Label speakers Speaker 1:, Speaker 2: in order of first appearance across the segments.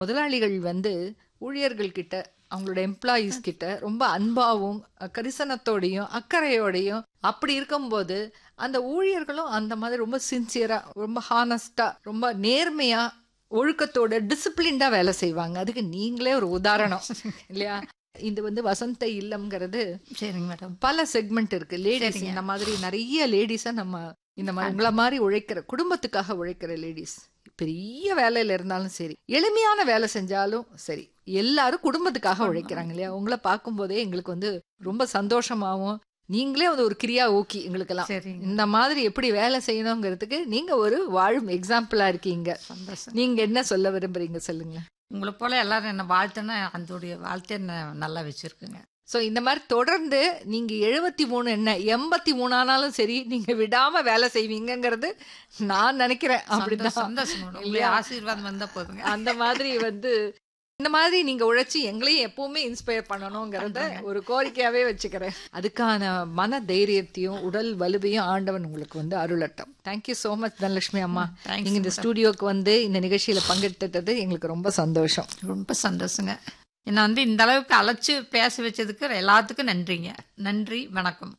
Speaker 1: முதலாளிகள் வந்து ஊழியர்கள் கிட்ட அவங்களோட எம்ப்ளாயீஸ் கிட்ட ரொம்ப அன்பாவும் அஹ், கரிசனத்தோடையும் அக்கறையோடையும் அப்படி இருக்கும்போது அந்த ஊழியர்களும் அந்த மாதிரி ரொம்ப சின்சியரா ரொம்ப ஹானஸ்டா ரொம்ப நேர்மையா ஒழுக்கத்தோட டிசிப்ளின்டா வேலை செய்வாங்க அதுக்கு நீங்களே ஒரு உதாரணம் இல்லையா இது வந்து வசந்த இல்லம்ங்கிறது
Speaker 2: சரிங்க மேடம்
Speaker 1: பல செக்மெண்ட் இருக்கு லேடிஸ்
Speaker 2: சரிங்க.
Speaker 1: இந்த மாதிரி நிறைய லேடிஸை நம்ம இந்த மாதிரி உங்களை மாதிரி உழைக்கிற குடும்பத்துக்காக உழைக்கிற லேடிஸ் பெரிய வேலையில இருந்தாலும் சரி எளிமையான வேலை செஞ்சாலும் சரி எல்லாரும் குடும்பத்துக்காக உழைக்கிறாங்க இல்லையா உங்களை பார்க்கும்போதே எங்களுக்கு வந்து ரொம்ப சந்தோஷமாவும் நீங்களே வந்து ஒரு கிரியா ஊக்கி எங்களுக்கெல்லாம்
Speaker 2: சரிங்க
Speaker 1: இந்த மாதிரி எப்படி வேலை செய்யணுங்கிறதுக்கு நீங்க ஒரு வாழும் எக்ஸாம்பிளா இருக்கீங்க
Speaker 2: சந்தோஷம்
Speaker 1: நீங்க என்ன சொல்ல விரும்புறீங்க சொல்லுங்க
Speaker 2: உங்களை போல எல்லாரும் என்ன வாழ்த்துனா அதோடைய வாழ்த்து என்ன நல்லா வச்சிருக்குங்க
Speaker 1: சோ இந்த மாதிரி தொடர்ந்து நீங்க எழுபத்தி மூணு என்ன எண்பத்தி மூணு ஆனாலும் சரி நீங்க விடாம வேலை செய்வீங்கங்கிறது நான் நினைக்கிறேன் அப்படிதான்
Speaker 2: சந்தோஷம் மேடம். உங்களுடைய ஆசீர்வாதம் வந்தா போதுங்க
Speaker 1: அந்த மாதிரி வந்து இந்த மாதிரி நீங்க உழைச்சி எங்களையும் எப்பவுமே இன்ஸ்பயர் பண்ணணுங்கிறத ஒரு கோரிக்கையாவே வச்சுக்கிறேன் அதுக்கான மன தைரியத்தையும் உடல் வலுவையும் ஆண்டவன் உங்களுக்கு வந்து அருளட்டும் தேங்க்யூ so மச் தனலட்சுமி அம்மா
Speaker 2: Thanks,
Speaker 1: நீங்க இந்த ஸ்டுடியோக்கு வந்து இந்த நிகழ்ச்சியில பங்கெடுத்தது எங்களுக்கு ரொம்ப சந்தோஷம்
Speaker 2: ரொம்ப சந்தோஷங்க என்னை வந்து இந்த அளவுக்கு அழைச்சு பேச வச்சதுக்கு எல்லாத்துக்கும் நன்றிங்க நன்றி வணக்கம்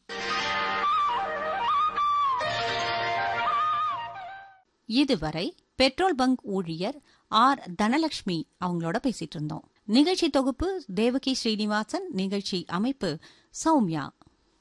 Speaker 3: இதுவரை பெட்ரோல் பங்க் ஊழியர் ஆர் தனலட்சுமி அவங்களோட பேசிட்டு இருந்தோம் நிகழ்ச்சி தொகுப்பு தேவகி ஸ்ரீனிவாசன் நிகழ்ச்சி அமைப்பு சௌமியா